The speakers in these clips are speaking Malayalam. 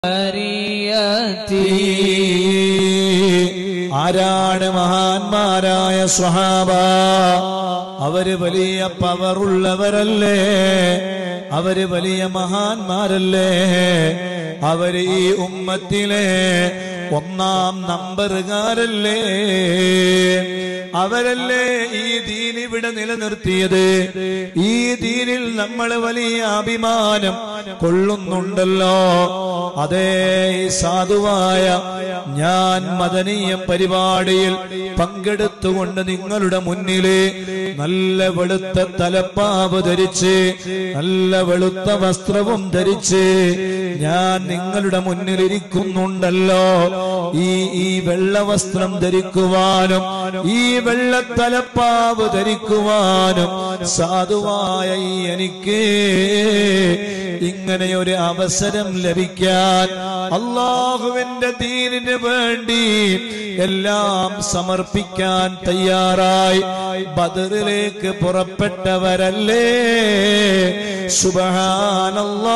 البرية ആരാണ് മഹാന്മാരായ സ്വഹാബ അവര് വലിയ പവറുള്ളവരല്ലേ അവര് വലിയ മഹാന്മാരല്ലേ അവര് ഈ ഉമ്മത്തിലെ ഒന്നാം നമ്പറുകാരല്ലേ അവരല്ലേ ഈ ദീൻ ഇവിടെ നിലനിർത്തിയത് ഈ ദീനിൽ നമ്മൾ വലിയ അഭിമാനം കൊള്ളുന്നുണ്ടല്ലോ അതേ ഈ സാധുവായ ഞാൻ മദനീയ പരിപാടിയിൽ പങ്കെടുത്തുകൊണ്ട് നിങ്ങളുടെ മുന്നില് നല്ല വെളുത്ത തലപ്പാവ് ധരിച്ച് നല്ല വെളുത്ത വസ്ത്രവും ധരിച്ച് ഞാൻ നിങ്ങളുടെ മുന്നിൽ ഇരിക്കുന്നുണ്ടല്ലോ ഈ ഈ വെള്ള വസ്ത്രം ധരിക്കുവാനും ഈ വെള്ള തലപ്പാവ് ധരിക്കുവാനും സാധുവായ ഈ എനിക്ക് ഇങ്ങനെ ഒരു അവസരം ലഭിക്കാൻ അള്ളാഹുവിന്റെ ദീനിന് വേണ്ടി എല്ലാം സമർപ്പിക്കാൻ തയ്യാറായി ബദറിലേക്ക് പുറപ്പെട്ടവരല്ലേ സുബഹാനല്ലാ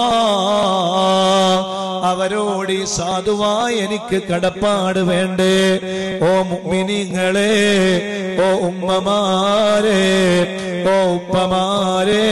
അവരോട് ഈ സാധുവായി എനിക്ക് കടപ്പാട് വേണ്ടേ ഓ മുഅ്മിനീങ്ങളെ ഓ ഉമ്മമാരെ ഓ ഉപ്പമാരെ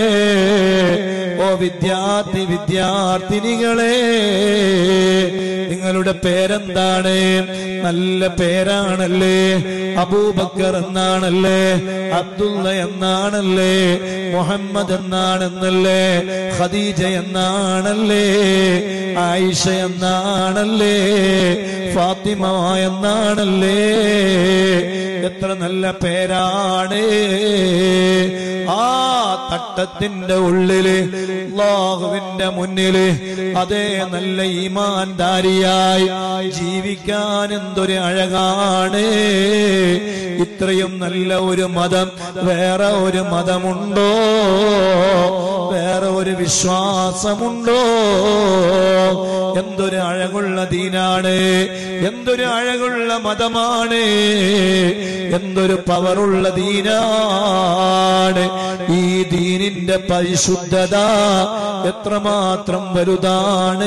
ഓ വിദ്യാർത്ഥി വിദ്യാർത്ഥിനികളെ നിങ്ങളുടെ പേരെന്താണ് നല്ല പേരാണല്ലേ അബൂബക്കർ എന്നാണല്ലേ അബ്ദുള്ള എന്നാണല്ലേ മുഹമ്മദ് എന്നാണെന്നല്ലേ ഖദീജ എന്നാണല്ലേ ആയിഷ എന്നാണല്ലേ ഫാത്തിമ എന്നാണല്ലേ എത്ര നല്ല പേരാണ് ആ തട്ടത്തിന്റെ ഉള്ളില് അള്ളാഹുവിന്റെ മുന്നില് അതേ നല്ല ഈമാൻദാരിയായി ജീവിക്കാൻ എന്തൊരു അഴകാണ് ഇത്രയും നല്ല ഒരു മതം വേറെ ഒരു മതമുണ്ടോ വേറെ ഒരു വിശ്വാസമുണ്ടോ എന്തൊരു അഴകുള്ള ദീനാണ് എന്തൊരു അഴകുള്ള മതമാണ് എന്തൊരു പവറുള്ള ദീനാണ് ഈ ദീനിന്റെ പരിശുദ്ധത എത്രമാത്രം വലുതാണ്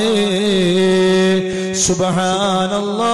സുബഹാനല്ലാ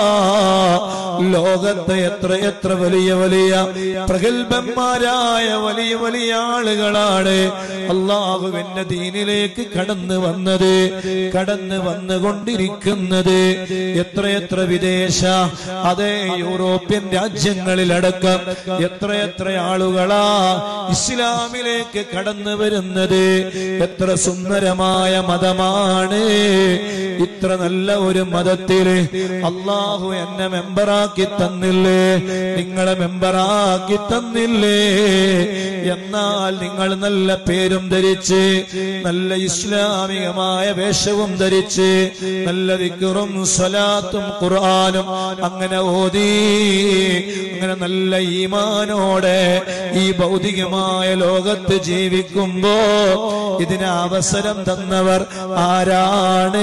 ലോകത്തെ എത്ര എത്ര വലിയ വലിയ പ്രഗത്ഭന്മാരായ വലിയ വലിയ ആളുകളാണ് അള്ളാഹുവിന്റെ ദീനിലേക്ക് കടന്നു വന്നത് കടന്നു വന്നുകൊണ്ടിരിക്കുന്നത് എത്രയെത്ര വിദേശ അതേ യൂറോപ്യൻ രാജ്യങ്ങളിലടക്കം എത്രയെത്ര ആളുകളാ ഇസ്ലാമിലേക്ക് കടന്നു വരുന്നത് എത്ര സുന്ദരമായ മതമാണ് ഇത്ര നല്ല ഒരു മതത്തില് അള്ളാഹു എന്നെ മെമ്പറാക്കി തന്നില്ലേ നിങ്ങളെ മെമ്പറാക്കി തന്നില്ലേ എന്നാൽ നിങ്ങൾ നല്ല പേരും ധരിച്ച് നല്ല ഇസ്ലാമികമായ വേഷവും ധരിച്ച് നല്ല വിക്കറും സ്വലാത്തും ഖുർആാനും അങ്ങനെ ഓതി അങ്ങനെ നല്ല ഈമാനോടെ ഈ ഭൗതികമായ ലോകത്ത് ജീവിക്കുമ്പോ ഇതിന് അവസരം തന്നവർ ആരാണ്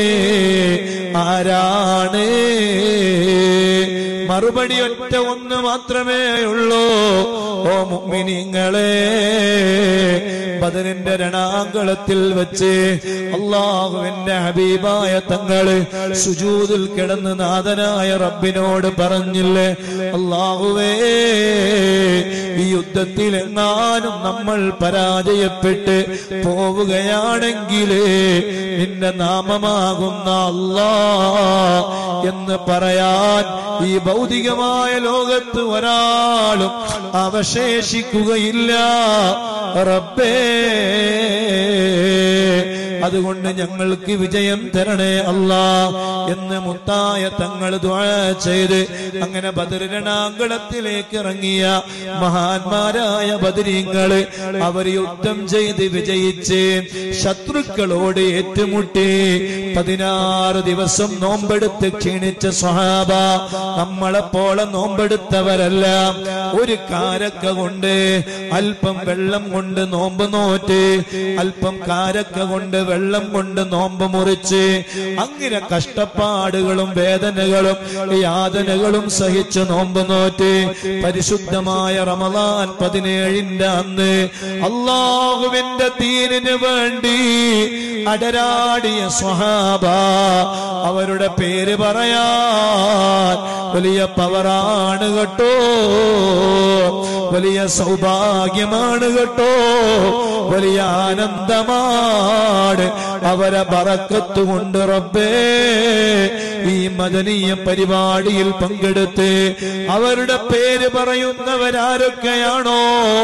ആരാണ് മറുപടി ഒറ്റ ഒന്ന് മാത്രമേ ഉള്ളൂ ഓ മുഅ്മിനീങ്ങളെ ബദറിന്റെ രണാങ്കളത്തിൽ വെച്ച് അള്ളാഹുവിന്റെ ഹബീബായ തങ്ങള് സുജൂതിൽ കിടന്ന് നാഥനായ റബ്ബിനോട് പറഞ്ഞില്ലേ അള്ളാഹുവേ ഈ യുദ്ധത്തിൽ എങ്ങാനും നമ്മൾ പരാജയപ്പെട്ട് പോവുകയാണെങ്കിൽ നിന്റെ നാമമാകുന്ന അല്ലാ എന്ന് പറയാൻ ഈ ഭൗതികമായ ലോകത്ത് ഒരാളും അവശേഷിക്കുകയില്ല റബ്ബേ അതുകൊണ്ട് ഞങ്ങൾക്ക് വിജയം തരണേ അല്ലാ എന്ന് മുത്തായ തങ്ങൾ ദ്വാ ചെയ്ത് അങ്ങനെ ബദരണാങ്കളത്തിലേക്ക് ഇറങ്ങിയ മഹാന്മാരായ ബദരീങ്ങള് അവർ യുദ്ധം ചെയ്ത് വിജയിച്ച് ശത്രുക്കളോട് ഏറ്റുമുട്ടി പതിനാറ് ദിവസം നോമ്പെടുത്ത് ക്ഷീണിച്ച സ്വഹാബ നമ്മളെപ്പോലെ നോമ്പെടുത്തവരല്ല ഒരു കാരക്ക കൊണ്ട് അല്പം വെള്ളം കൊണ്ട് നോമ്പ് നോറ്റ് അല്പം കാരക്ക കൊണ്ട് വെള്ളം കൊണ്ട് നോമ്പ് മുറിച്ച് അങ്ങനെ കഷ്ടപ്പാടുകളും വേദനകളും യാതനകളും സഹിച്ച് നോമ്പ് നോറ്റ് പരിശുദ്ധമായ റമദാൻ പതിനേഴിന്റെ അന്ന് അള്ളാഹുവിന്റെ തീരിന് വേണ്ടി അടരാടിയ സ്വഹാബ അവരുടെ പേര് പറയാൻ വലിയ പവറാണ് കേട്ടോ വലിയ സൗഭാഗ്യമാണ് കേട്ടോ വലിയ ആനന്ദമാണ് അവരെ ബറക്കത്തുകൊണ്ട് റബ്ബേ ഈ മദനീയ പരിപാടിയിൽ പങ്കെടുത്ത് അവരുടെ പേര് പറയുന്നവരാരൊക്കെയാണോ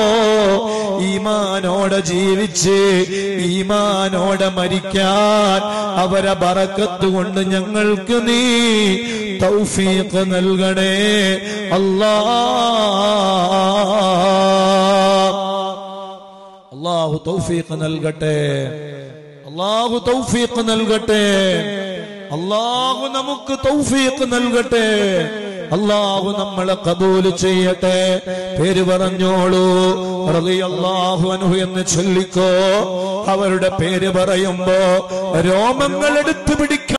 ഈമാനോടെ ജീവിച്ച് ഈമാനോടെ മരിക്കാൻ അവരെ ബറക്കത്ത് കൊണ്ട് ഞങ്ങൾക്ക് നീ തൗഫീഖ് നൽകണേ അല്ലാ അള്ളാഹു തൗഫീഖ് നൽകട്ടെ അള്ളാഹു തൗഫീഖ് നൽകട്ടെ അള്ളാഹു നമുക്ക് തൗഫീഖ് നൽകട്ടെ അള്ളാഹു നമ്മളെ കബൂല് ചെയ്യട്ടെ പേര് പറഞ്ഞോളൂ റളിയല്ലാഹു അൻഹു എന്ന് ചൊല്ലിക്കോ അവരുടെ പേര് പറയുമ്പോ രോമങ്ങൾ എടുത്തു പിടിക്ക